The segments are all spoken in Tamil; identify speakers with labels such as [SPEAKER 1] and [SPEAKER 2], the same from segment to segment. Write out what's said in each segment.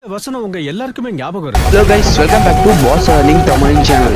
[SPEAKER 1] வசனம் உங்க எல்லாருக்குமே ஞாபகம் இருக்கு
[SPEAKER 2] Hello guys, welcome back to Boss Earning Tamil channel.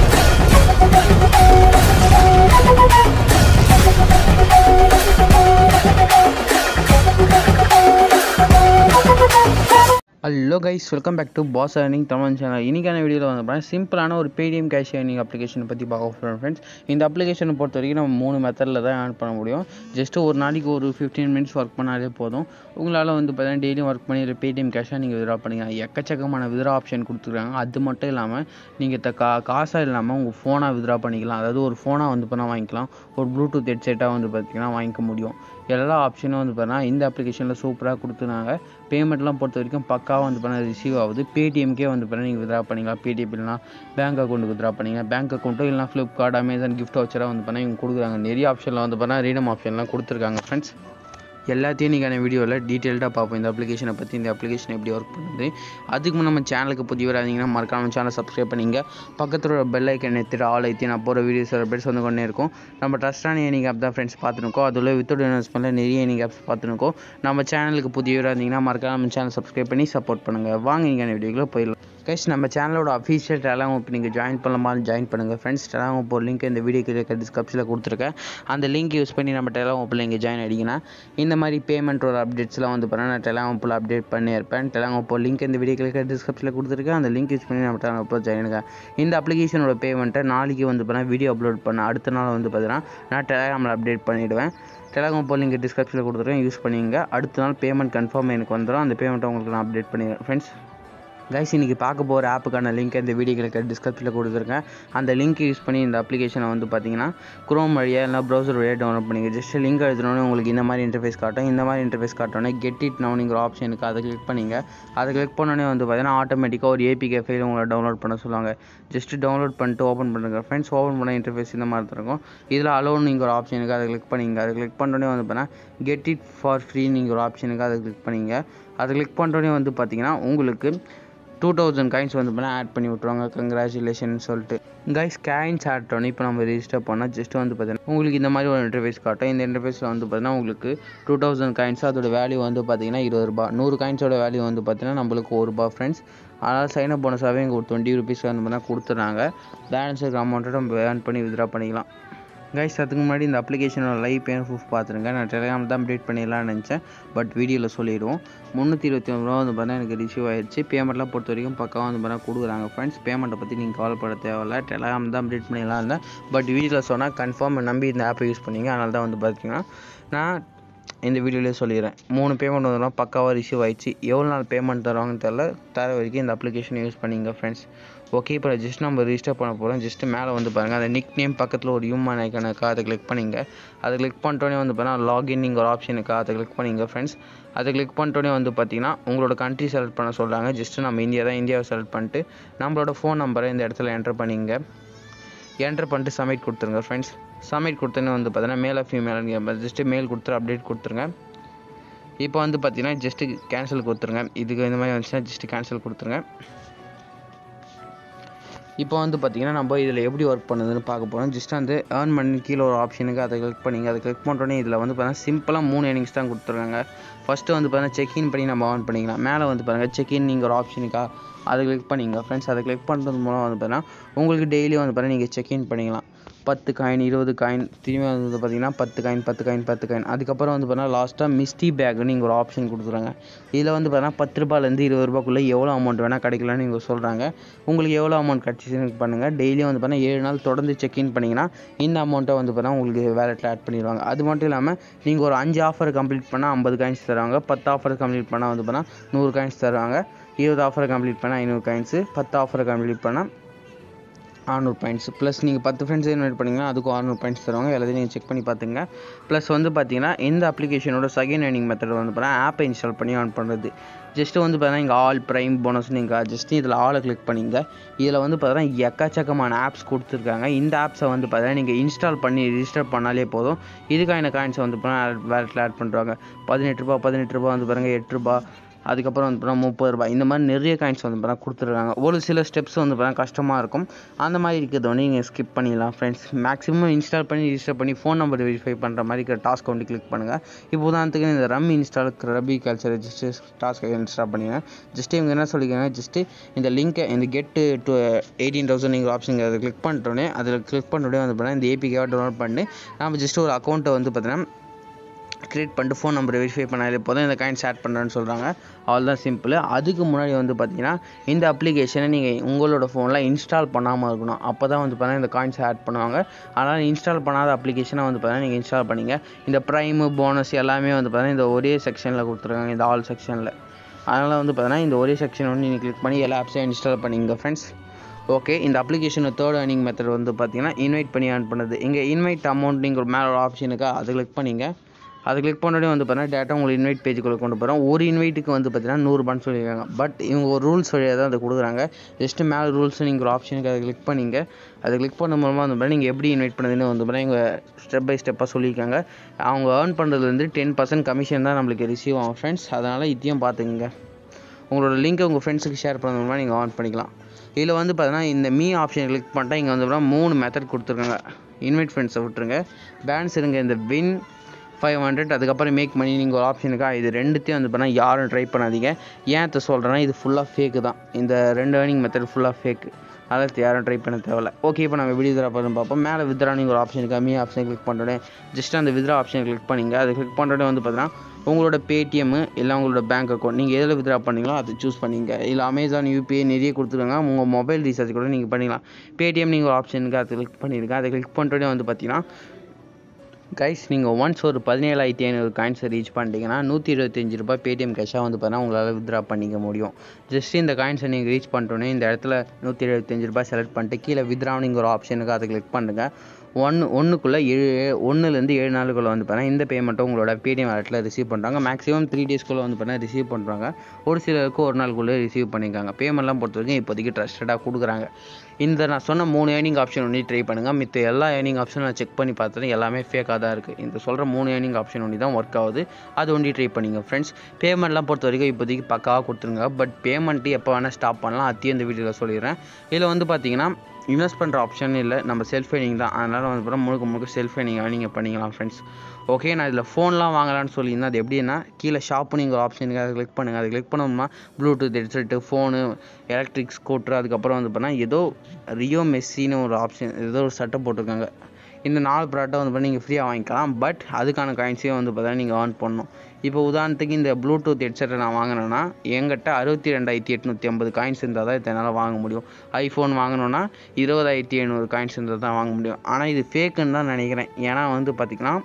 [SPEAKER 2] Hello guys welcome back to Boss Earning Tamil channel இன்றைக்கான வீடியோவில் வந்து பார்த்தீங்கன்னா சிம்பிளான ஒரு பேடிஎம் கேஷ் ஏர்னிங் அப்ளிகேஷனை பற்றி பார்க்க போகிறோம் ஃப்ரெண்ட்ஸ் இந்த அப்ளிகேஷனை பொறுத்த வரைக்கும் நம்ம மூணு மெத்தடில் தான் ஏர்ன் பண்ண முடியும் ஜஸ்ட் ஒரு நாளைக்கு ஒரு ஃபிஃப்டீன் மினிட்ஸ் ஒர்க் பண்ணாலே போதும் உங்களால் வந்து பார்த்தீங்கன்னா டெய்லியும் ஒர்க் பண்ணி ஒரு பேடிஎம் கேஷாக நீங்கள் வித்ரா பண்ணிக்கலாம் எக்கச்சக்கமான வித்ரா ஆப்ஷன் கொடுத்துருக்காங்க அது மட்டும் இல்லாமல் நீங்கள் த கா காசாக இல்லாமல் உங்கள் ஃபோனாக வித்ரா பண்ணிக்கலாம் அதாவது ஒரு ஃபோனாக வந்து பண்ணால் வாங்கிக்கலாம் ஒரு ப்ளூடூத் ஹெட்செட்டாக வந்து பார்த்தீங்கன்னா வாங்கிக்க முடியும் எல்லா ஆப்ஷனும் வந்து பார்த்தீங்கன்னா இந்த அப்ளிகேஷனில் சூப்பராக கொடுத்துருந்தாங்க பேமெண்ட்லாம் பொறுத்த வரைக்கும் பக்காவாக வந்து பண்ண ரிசீவ் ஆகுது பேடிஎம்கே வந்து பண்ண நீங்கள் வித்ரா பண்ணிக்கலாம் பேடிஎம் இல்லைனா பேங்க் அக்கௌண்ட்டுக்கு வித்ரா பண்ணிக்கலாம் பேங்க் அக்கௌண்ட்டோ இல்லைனா ஃப்ளிப்கார்ட் அமேசான் கிஃப்ட் வச்சராக வந்து பண்ணால் இவங்க கொடுக்குறாங்க நிறைய ஆப்ஷனில் வந்து பண்ணால் ரீடம் ஆப்ஷன்லாம் கொடுத்துருக்காங்க ஃப்ரெண்ட்ஸ் எல்லாத்தையும் நீங்கள் வீடியோவில் டீட்டெயில்டாக பார்ப்போம் இந்த அப்ளிகேஷனை பற்றி இந்த அப்ளிகேஷன் எப்படி ஒர்க் பண்ணுது அதுக்கு முன் நம்ம சேனலுக்கு புதியவராக இருந்தீங்கன்னா மறக்காம சேனல் சப்ஸ்கிரைப் பண்ணிங்க பக்கத்தில் ஒரு பெல் ஐக்கன் எடுத்துட்டு ஆல் ஐத்தி நான் போகிற வீடியோஸ் அப்டேட்ஸ் வந்து கொண்டே இருக்கும் நம்ம ட்ரஸ்டான ஏனிங் ஆப் தான் ஃப்ரெண்ட்ஸ் பார்த்துருக்கோம் அதில் வித்தவுட் இன்வெஸ்ட்மெண்ட்டில் நிறைய ஏனிங் ஆப்ஸ் பார்த்துருக்கோம் நம்ம சேனலுக்கு புதியவராக இருந்தீங்கன்னா மறக்காம நம்ம சேனல் சப்ஸ்கிரைப் பண்ணி சப்போர்ட் பண்ணுங்கள் வாங்க நீங்கள் வீடியோக்குள்ளே போயிடலாம் கைஸ் நம்ம சேனலோட அஃபீஷியல் டெலாம் இப்போ நீங்கள் ஜாயின் பண்ணலாமா ஜாயின் பண்ணுங்கள் ஃப்ரெண்ட்ஸ் டெலாம் இப்போ லிங்க் இந்த வீடியோக்கு இருக்க டிஸ்கிரிப்ஷனில் கொடுத்துருக்கேன் அந்த லிங்க் யூஸ் பண்ணி நம்ம டெலாம் ஓப்பில் நீங்கள் ஜாயின் ஆகிடிங்கன்னா இந்த மாதிரி பேமெண்ட்டோட அப்டேட்ஸ்லாம் வந்து பண்ணால் நான் டெலாம் ஓப்பில் அப்டேட் பண்ணியிருப்பேன் டெலாம் ஓப்போ லிங்க் இந்த வீடியோக்கு இருக்க டிஸ்கிரிப்ஷனில் கொடுத்துருக்கேன் அந்த லிங்க் யூஸ் பண்ணி நம்ம டெலாம் ஓப்போ ஜாயின் பண்ணுங்க இந்த அப்ளிகேஷனோட பேமெண்ட்டை நாளைக்கு வந்து பண்ணால் வீடியோ அப்லோட் பண்ண அடுத்த நாள் வந்து பார்த்தீங்கன்னா நான் டெலாகிராமில் அப்டேட் பண்ணிவிடுவேன் டெலாகிராம் போல் லிங்க் டிஸ்கிரிப்ஷனில் கொடுத்துருக்கேன் யூஸ் பண்ணிங்க அடுத்த நாள் பேமெண்ட் கன்ஃபார்ம் எனக்கு வந்துடும் அந்த பேமெண்ட்டை உங்களுக்கு நான் அப்டேட் பண்ணிடுறேன் ஃப்ரெண்ட்ஸ் கைஸ் இன்றைக்கி பார்க்க போகிற ஆப்புக்கான லிங்க் இந்த வீடியோக்கு டிஸ்கிரிப்ஷனில் கொடுத்துருக்கேன் அந்த லிங்க் யூஸ் பண்ணி இந்த அப்ளிகேஷனை வந்து பார்த்தீங்கன்னா குரோம் வழியாக இல்லை ப்ரௌசர் வழியாக டவுன்லோட் பண்ணிங்க ஜஸ்ட் லிங்க் எழுதினோடனே உங்களுக்கு இந்த மாதிரி இன்டர்ஃபேஸ் காட்டும் இந்த மாதிரி இன்டர்ஃபேஸ் காட்டோன்னே கெட் இட் நவுனிங்கிற ஆப்ஷனுக்கு அதை கிளிக் பண்ணிங்க அதை கிளிக் பண்ணோடனே வந்து பார்த்தீங்கன்னா ஆட்டோமேட்டிக்காக ஒரு ஏபிகே ஃபைல் உங்களை டவுன்லோட் பண்ண சொல்லுவாங்க ஜஸ்ட் டவுன்லோட் பண்ணிட்டு ஓப்பன் பண்ணுங்க ஃப்ரெண்ட்ஸ் ஓப்பன் பண்ண இன்டர்ஃபேஸ் இந்த மாதிரி தான் இருக்கும் இதில் அலோன் நீங்கள் ஒரு ஆப்ஷனுக்கு அதை கிளிக் பண்ணிங்க அதை கிளிக் பண்ணோடனே வந்து பார்த்தீங்கன்னா கெட் இட் ஃபார் ஃப்ரீ நீங்கள் ஒரு ஆப்ஷனுக்கு அதை கிளிக் பண்ணிங்க அதை கிளிக் பண்ணுறோடனே வந்து பார்த்தீங்கன்னா உங்களுக்கு டூ தௌசண்ட் காயின்ஸ் வந்து பண்ணால் ஆட் பண்ணி விட்ருவாங்க கங்க்ராச்சுலேஷன் சொல்லிட்டு கைஸ் காயின்ஸ் ஆட் பண்ணி இப்போ நம்ம ரெஜிஸ்டர் பண்ணால் ஜஸ்ட் வந்து பார்த்தீங்கன்னா உங்களுக்கு இந்த மாதிரி ஒரு இன்டர்ஃபேஸ் காட்டும் இந்த இன்டர்ஃபேஸில் வந்து பார்த்தீங்கன்னா உங்களுக்கு டூ தௌசண்ட் காயின்ஸ் அதோட வேல்யூ வந்து பார்த்தீங்கன்னா இருபது ரூபா நூறு காயின்ஸோட வேல்யூ வந்து பார்த்தீங்கன்னா நம்மளுக்கு ஒரு ரூபா ஃப்ரெண்ட்ஸ் அதனால் சைன் அப் போனஸாகவே இங்கே ஒரு டுவெண்ட்டி ருபீஸ் வந்து பார்த்தீங்கன்னா கொடுத்துட்றாங்க பேலன்ஸ் இருக்கிற அமௌண்ட்டை நம்ம ஏர்ன் பண்ணி வித்ரா பண்ணிக்கலாம் கைஸ் அதுக்கு முன்னாடி இந்த அப்ளிகேஷனோட லைவ் பேன் ப்ரூஃப் பார்த்துருங்க நான் டெலிகிராம் தான் அப்டேட் பண்ணிடலாம்னு நினச்சேன் பட் வீடியோவில் சொல்லிடுவோம் முந்நூற்றி இருபத்தி ஒன்று ரூபா வந்து பார்த்தா எனக்கு ரிசீவ் ஆயிடுச்சு பேமெண்ட்லாம் பொறுத்த வரைக்கும் பக்கம் வந்து பார்த்தா கொடுக்குறாங்க ஃப்ரெண்ட்ஸ் பேமெண்ட்டை பற்றி நீங்கள் கவலைப்பட தேவையில்ல டெலிகிராம் தான் அப்டேட் பண்ணிடலாம் இருந்தேன் பட் வீடியோவில் சொன்னால் கன்ஃபார்ம் நம்பி இந்த ஆப்பை யூஸ் பண்ணிங்க அதனால தான் வந்து பார்த்தீங்கன்னா நான் இந்த வீடியோலேயே சொல்லிடுறேன் மூணு பேமெண்ட் வந்துடும் பக்காவாக ரிசீவ் ஆயிடுச்சு எவ்வளோ நாள் பேமெண்ட் தருவாங்கன்னு தெரில தர வரைக்கும் இந்த அப்ளிகேஷன் யூஸ் பண்ணிங்க ஃப்ரெண்ட்ஸ் ஓகே இப்போ ஜஸ்ட் நம்ம ரிஜிஸ்டர் பண்ண போகிறோம் ஜஸ்ட் மேலே வந்து பாருங்கள் அந்த நிக் நேம் பக்கத்தில் ஒரு ஹியூமன் ஐக்கான இருக்கா அதை கிளிக் பண்ணிங்க அதை கிளிக் பண்ணிட்டோன்னே வந்து பார்த்தீங்கன்னா லாகின் நீங்கள் ஒரு ஆப்ஷன் இருக்கா அதை கிளிக் பண்ணிங்க ஃப்ரெண்ட்ஸ் அதை கிளிக் பண்ணிட்டோன்னே வந்து பார்த்தீங்கன்னா உங்களோட கண்ட்ரி செலக்ட் பண்ண சொல்கிறாங்க ஜஸ்ட் நம்ம இந்தியா தான் இந்தியாவை செலக்ட் பண்ணிட்டு நம்மளோட ஃபோன் நம்பரை இந்த இடத்துல என்டர் பண்ணிங்க என்டர் பண்ணிட்டு சப்மிட் கொடுத்துருங்க ஃப்ரெண்ட்ஸ் சப்மிட் கொடுத்தோன்னே வந்து பார்த்தீங்கன்னா மேலே ஃபீமேல் ஜஸ்ட்டு மேல் கொடுத்துரு அப்டேட் கொடுத்துருங்க இப்போ வந்து பார்த்தீங்கன்னா ஜஸ்ட்டு கேன்சல் கொடுத்துருங்க இதுக்கு இந்த மாதிரி வந்துச்சுன்னா ஜஸ்ட்டு கேன்சல் கொடுத்துருங்க இப்போ வந்து பார்த்தீங்கன்னா நம்ம இதில் எப்படி ஒர்க் பண்ணுதுன்னு பார்க்க போகிறோம் ஜஸ்ட் வந்து ஏர்ன் பண்ணி கீழே ஒரு ஆப்ஷனுக்கு அதை கிளிக் பண்ணிங்க அதை கிளிக் பண்ணுறோன்னே இதில் வந்து பார்த்தீங்கன்னா சிம்பிளாக மூணு எனிங்ஸ் தான் கொடுத்துருக்காங்க ஃபஸ்ட்டு வந்து பார்த்தீங்கன்னா செக்இன் பண்ணி நம்ம ஆன் பண்ணிக்கலாம் மேலே வந்து பாருங்கள் செக்இன் நீங்கள் ஒரு ஆப்ஷனுக்கா அதை கிளிக் பண்ணிங்க ஃப்ரெண்ட்ஸ் அதை கிளிக் பண்ணுறது மூலம் வந்து பார்த்தீங்கன்னா உங்களுக்கு டெய்லி வந்து பார்த்தீங்கன்னா நீங்கள் செக்இன் பண்ணிக்கலாம் பத்து காயின் இருபது காயின் திரும்பி வந்து பார்த்தீங்கன்னா பத்து காயின் பத்து காயின் பத்து காயின் அதுக்கப்புறம் வந்து பார்த்தீங்கன்னா லாஸ்ட்டாக மிஸ்டி பேக்னு நீங்கள் ஒரு ஆப்ஷன் கொடுத்துறாங்க இதில் வந்து பார்த்தீங்கன்னா பத்து ரூபாயிலேருந்து இருபது ரூபாய்க்குள்ளே எவ்வளோ அமௌண்ட் வேணால் கிடைக்கலாம்னு நீங்கள் சொல்கிறாங்க உங்களுக்கு எவ்வளோ அமௌண்ட் கிடச்சிச்சுன்னு பண்ணுங்கள் டெய்லியும் வந்து பார்த்தீங்கன்னா ஏழு நாள் தொடர்ந்து செக்இன் பண்ணிங்கன்னா இந்த அமௌண்ட்டை வந்து பார்த்தீங்கன்னா உங்களுக்கு வேலெட்டில் ஆட் பண்ணிடுவாங்க அது மட்டும் இல்லாமல் நீங்கள் ஒரு அஞ்சு ஆஃபர் கம்ப்ளீட் பண்ணால் ஐம்பது காயின்ஸ் தருவாங்க பத்து ஆஃபர் கம்ப்ளீட் பண்ணால் வந்து பார்த்தீங்கன்னா நூறு காயின்ஸ் தருவாங்க இருபது ஆஃபரை கம்ப்ளீட் பண்ணால் ஐநூறு காயின்ஸு பத்து ஆஃபரை கம்ப்ளீட் பண்ணால் ஆறுநூறு பாயிண்ட்ஸ் ப்ளஸ் நீங்கள் பத்து ஃப்ரெண்ட்ஸ் இன்வைட் பண்ணிங்கன்னா அதுக்கும் ஆறுநூறு பாயிண்ட்ஸ் தருவாங்க எல்லாத்தையும் நீங்கள் செக் பண்ணி பார்த்துங்க ப்ளஸ் வந்து பார்த்தீங்கன்னா இந்த அப்ளிகேஷனோட செகண்ட் ஏர்னிங் மெத்தட் வந்து பார்த்தீங்கன்னா ஆப்பை இன்ஸ்டால் பண்ணி ஆன் பண்ணுறது ஜஸ்ட்டு வந்து பார்த்தீங்கன்னா இங்கே ஆல் ப்ரைம் போனஸ் நீங்கள் ஜஸ்ட் இதில் ஆளை கிளிக் பண்ணிங்க இதில் வந்து பார்த்தீங்கன்னா எக்கச்சக்கமான ஆப்ஸ் கொடுத்துருக்காங்க இந்த ஆப்ஸை வந்து பார்த்தீங்கன்னா நீங்கள் இன்ஸ்டால் பண்ணி ரிஜிஸ்டர் பண்ணாலே போதும் இதுக்கான காயின்ஸை வந்து பார்த்தீங்கன்னா வேலட்டில் ஆட் பண்ணுறாங்க பதினெட்டு ரூபா பதினெட்டு ரூபா வந்து பாருங்கள் எட்டு ரூபா அதுக்கப்புறம் வந்து பார்த்தீங்கன்னா முப்பது ரூபாய் இந்த மாதிரி நிறைய காயின்ஸ் வந்து பார்த்தீங்கன்னா கொடுத்துருக்காங்க ஒரு சில ஸ்டெப்ஸ் வந்து பார்த்தீங்கன்னா கஷ்டமாக இருக்கும் அந்த மாதிரி இருக்கிறத வந்து நீங்கள் ஸ்கிப் பண்ணிடலாம் ஃப்ரெண்ட்ஸ் மேக்ஸிமம் இன்ஸ்டால் பண்ணி ரிஜிஸ்டர் பண்ணி ஃபோன் நம்பர் வெரிஃபை பண்ணுற மாதிரி இருக்கிற டாஸ்க் வந்து கிளிக் பண்ணுங்கள் இப்போ உதாரணத்துக்கு இந்த ரம் இன்ஸ்டால் ரபி கல்ச்சர் ஜஸ்ட் டாஸ்க் இன்ஸ்டால் பண்ணிங்க ஜஸ்ட் இவங்க என்ன சொல்லிக்கிறாங்க ஜஸ்ட்டு இந்த லிங்க்கை இந்த கெட் டு எயிட்டீன் தௌசண்ட் நீங்கள் ஆப்ஷன் அதை கிளிக் பண்ணிட்டோன்னே அதில் கிளிக் பண்ணோடனே வந்து பார்த்தீங்கன்னா இந்த ஏபிகேவை டவுன்லோட் பண்ணி நம்ம ஜஸ்ட் ஒரு அக்கௌண்ட்டை வந்து பார்த்தீங்கன்னா க்ரியேட் பண்ணிட்டு ஃபோன் நம்பர் வெரிஃபை பண்ணாலே போதும் இந்த காயின்ஸ் ஆட் பண்ணுறேன்னு சொல்கிறாங்க அவ்வளோதான் சிம்பிள் அதுக்கு முன்னாடி வந்து பார்த்தீங்கன்னா இந்த அப்ளிகேஷனை நீங்கள் உங்களோட ஃபோனில் இன்ஸ்டால் பண்ணாமல் இருக்கணும் அப்போ தான் வந்து பார்த்தீங்கன்னா இந்த காயின்ஸ் ஆட் பண்ணுவாங்க அதனால் இன்ஸ்டால் பண்ணாத அப்ளிகேஷனை வந்து பார்த்தீங்கன்னா நீங்கள் இன்ஸ்டால் பண்ணிங்க இந்த ப்ரைமு போனஸ் எல்லாமே வந்து பார்த்தீங்கன்னா இந்த ஒரே செக்ஷனில் கொடுத்துருக்காங்க இந்த ஆல் செக்ஷனில் அதனால் வந்து பார்த்தீங்கன்னா இந்த ஒரே செக்ஷன் வந்து நீங்கள் கிளிக் பண்ணி எல்லா ஆப்ஸையும் இன்ஸ்டால் பண்ணிங்க ஃப்ரெண்ட்ஸ் ஓகே இந்த அப்ளிகேஷன் தேர்ட் ஏர்னிங் மெத்தட் வந்து பார்த்தீங்கன்னா இன்வைட் பண்ணி ஏர்ன் பண்ணுறது இங்கே இன்வைட் அமௌண்ட் நீங்கள் மேலே ஒரு ஆப்ஷனுக்கா அது கிளிக் பண்ணிங்க அது கிளிக் பண்ணோடனே வந்து பார்த்தீங்கன்னா டேட்டா உங்களுக்கு இன்வைட் பேஜுக்குள்ளே கொண்டு போகிறோம் ஒரு இன்வைட்டுக்கு வந்து பார்த்தீங்கன்னா நூறுபான்னு சொல்லியிருக்காங்க பட் இவங்க ஒரு ரூல்ஸ் வழியாக தான் அதை கொடுக்குறாங்க ஜஸ்ட்டு மேலே ரூல்ஸ் நீங்கள் ஒரு ஆப்ஷனுக்கு அதை கிளிக் பண்ணிங்க அதை கிளிக் பண்ண மூலமாக வந்து பார்த்தீங்கன்னா நீங்கள் எப்படி இன்வைட் பண்ணுறதுன்னு வந்து பார்த்தீங்கன்னா இவங்க ஸ்டெப் பை ஸ்டெப்பாக சொல்லியிருக்காங்க அவங்க ஏர்ன் பண்ணுறது வந்து டென் பர்சன்ட் கமிஷன் தான் நம்மளுக்கு ரிசீவ் ஆகும் ஃப்ரெண்ட்ஸ் அதனால் இதையும் பார்த்துக்குங்க உங்களோட லிங்க்கை உங்கள் ஃப்ரெண்ட்ஸுக்கு ஷேர் பண்ண மூலமாக நீங்கள் ஆன் பண்ணிக்கலாம் இதில் வந்து பார்த்தீங்கன்னா இந்த மீ ஆப்ஷன் கிளிக் பண்ணிட்டா இங்கே வந்து பார்த்தீங்கன்னா மூணு மெத்தட் கொடுத்துருக்காங்க இன்வைட் ஃப்ரெண்ட்ஸை விட்டுருங்க பேன்ஸ் இருங்க இந்த வின் ஃபைவ் ஹண்ட்ரட் அதுக்கப்புறம் மேக் மணி நீங்கள் ஒரு ஆப்ஷனுக்கா இது ரெண்டுத்தையும் வந்து பண்ணால் யாரும் ட்ரை பண்ணாதீங்க ஏன் இதை சொல்கிறேன்னா இது ஃபுல்லாக ஃபேக்கு தான் இந்த ரெண்டு ஏர்னிங் மெத்தட் ஃபுல்லாக ஃபேக்கு அதனால் யாரும் ட்ரை பண்ண தேவையில்ல ஓகே இப்போ நம்ம வீடியோ தர பார்த்து பார்ப்போம் மேலே வித்ரா நீங்கள் ஒரு ஆப்ஷனுக்கு மீ ஆப்ஷன் கிளிக் பண்ணுறேன் ஜஸ்ட் அந்த வித்ரா ஆப்ஷனை கிளிக் பண்ணிங்க அதை கிளிக் பண்ணுறதே வந்து பார்த்தீங்கன்னா உங்களோட பேடிஎம்மு இல்லை உங்களோட பேங்க் அக்கௌண்ட் நீங்கள் எதில் வித்ரா பண்ணீங்களோ அதை சூஸ் பண்ணிங்க இல்லை அமேசான் யூபிஐ நிறைய கொடுத்துருக்காங்க உங்கள் மொபைல் ரீசார்ஜ் கூட நீங்கள் பண்ணிக்கலாம் பேடிஎம் நீங்கள் ஒரு ஆப்ஷனுக்கு அதை கிளிக் பண்ணியிருக்கேன் அதை கிளிக் பண்ணுறதே வந்து பார்த்தீங்கன்னா கைஸ் நீங்கள் ஒன்ஸ் ஒரு பதினேழாயிரத்தி ஐநூறு காயின்ஸை ரீச் பண்ணிட்டீங்கன்னா நூற்றி இருபத்தஞ்சி ரூபாய் பேடிஎம் கேஷாக வந்து பார்த்தீங்கன்னா உங்களால் வித்ரா பண்ணிக்க முடியும் ஜஸ்ட் இந்த காயின்ஸை நீங்கள் ரீச் பண்ணிட்டோன்னே இந்த இடத்துல நூற்றி எழுபத்தஞ்சு ரூபாய் செலக்ட் பண்ணிட்டு கீழே வித்ரா நீங்கள் ஒரு ஆப்ஷனுக்கு அதை கிளிக் பண்ணுங்கள் ஒன்று ஒன்றுக்குள்ளே ஏழு ஒன்றுலேருந்து ஏழு நாளுக்குள்ளே வந்து பார்த்தீங்கன்னா இந்த பேமெண்ட்டை உங்களோட பேடிஎம் வாலெட்டில் ரிசீவ் பண்ணுறாங்க மேக்ஸிமம் த்ரீ டேஸ்க்குள்ளே வந்து பார்த்தீங்கன்னா ரிசீவ் பண்ணுறாங்க ஒரு சிலருக்கு ஒரு நாளுக்குள்ளே ரிசீவ் பண்ணியிருக்காங்க பேமெண்ட்லாம் பொறுத்த வரைக்கும் இப்போதைக்கு ட்ரஸ்டடாக கொடுக்குறாங்க இந்த நான் சொன்ன மூணு ஏர்னிங் ஆப்ஷன் ஒன்றி ட்ரை பண்ணுங்கள் மித்த எல்லா ஏர்னிங் ஆப்ஷனும் நான் செக் பண்ணி பார்த்தேன் எல்லாமே ஃபேக்காக தான் இருக்குது இந்த சொல்கிற மூணு ஏர்னிங் ஆப்ஷன் ஒன்றி தான் ஒர்க் ஆகுது அது ஒன்றி ட்ரை பண்ணிங்க ஃப்ரெண்ட்ஸ் பேமெண்ட்லாம் பொறுத்த வரைக்கும் இப்போதைக்கு பக்காவாக கொடுத்துருங்க பட் பேமெண்ட்டு எப்போ வேணால் ஸ்டாப் பண்ணலாம் அதையும் இந்த வீடியோவில் சொல்லிடுறேன் இதில் வந்து பார்த்தீங்கன்னா இன்வெஸ்ட் பண்ணுற ஆப்ஷன் இல்லை நம்ம செல்ஃப் ஏர்னிங் தான் அதனால் வந்து பார்த்தா முழுக்க முழுக்க செல்ஃப் ஏர்னிங்காக நீங்கள் பண்ணிக்கலாம் ஃப்ரெண்ட்ஸ் ஓகே நான் இதில் ஃபோன்லாம் வாங்கலாம்னு சொல்லியிருந்தேன் அது எப்படின்னா கீழே ஷாப்பு நீங்கள் ஒரு ஆப்ஷனுக்கு அதை கிளிக் பண்ணுங்கள் அதை கிளிக் பண்ணோம்னா Bluetooth headset phone electric scooter அதுக்கப்புறம் வந்து பார்த்தா ஏதோ ரியோ மெஸ்ஸின்னு ஒரு ஆப்ஷன் ஏதோ ஒரு சட்டை போட்டிருக்காங்க இந்த நாலு ப்ராடக்ட்டை வந்து பார்த்தா நீங்கள் ஃப்ரீயாக வாங்கிக்கலாம் பட் அதுக்கான காயின்ஸையும் வந்து பார்த்தா நீங்கள் ஏர்ன் பண்ணணும் இப்போ உதாரணத்துக்கு இந்த ப்ளூடூத் ஹெட்செட்டை நான் வாங்கினேன்னா என்கிட்ட அறுபத்தி ரெண்டாயிரத்தி எட்நூற்றி ஐம்பது காயின்ஸ் இருந்தால் தான் இதனால் வாங்க முடியும் ஐஃபோன் வாங்கணுன்னா இருபதாயிரத்தி ஐநூறு காயின்ஸ் இருந்தால் தான் வாங்க முடியும் ஆனால் இது ஃபேக்குன்னு தான் நினைக்கிறேன் ஏன்னா வந்து பார்த்திங்கன்னா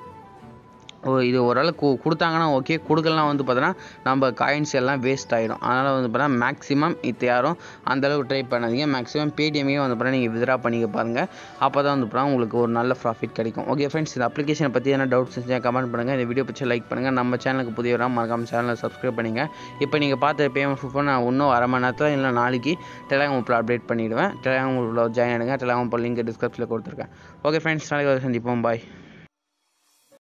[SPEAKER 2] ஓ இது ஓரளவுக்கு கொடுத்தாங்கன்னா ஓகே கொடுக்கலாம் வந்து பார்த்தோன்னா நம்ம காயின்ஸ் எல்லாம் வேஸ்ட் ஆகிடும் அதனால் வந்து பார்த்தா மேக்ஸிமம் இது யாரும் அந்தளவுக்கு ட்ரை பண்ணாதீங்க மேக்ஸிமம் பேடிஎம்மே வந்து பார்த்தா நீங்கள் வித்ரா பண்ணிக்க பாருங்கள் அப்போ தான் வந்து பார்த்தா உங்களுக்கு ஒரு நல்ல ப்ராஃபிட் கிடைக்கும் ஓகே ஃப்ரெண்ட்ஸ் இந்த அப்ளிகேஷனை பற்றி எதனா டவுட்ஸ் இருந்துச்சுன்னா கமெண்ட் பண்ணுங்கள் இந்த வீடியோ பற்றி லைக் பண்ணுங்கள் நம்ம சேனலுக்கு புதியவராக மறக்காம சேனலை சப்ஸ்கிரைப் பண்ணிங்க இப்போ நீங்கள் பார்த்த பேமெண்ட் ப்ரூஃப் நான் இன்னும் அரை மணி நேரத்தில் இல்லை நாளைக்கு டெலாகிராம் குரூப்பில் அப்டேட் பண்ணிவிடுவேன் டெலாகிராம் குரூப்பில் ஜாயின் ஆகிடுங்க டெலாகிராம் லிங்க் டிஸ்கிரிப்ஷனில் கொடுத்துருக்கேன் ஓகே ஃப்ரெண்ட்ஸ் நாளைக்கு சந்திப்போம் பாய்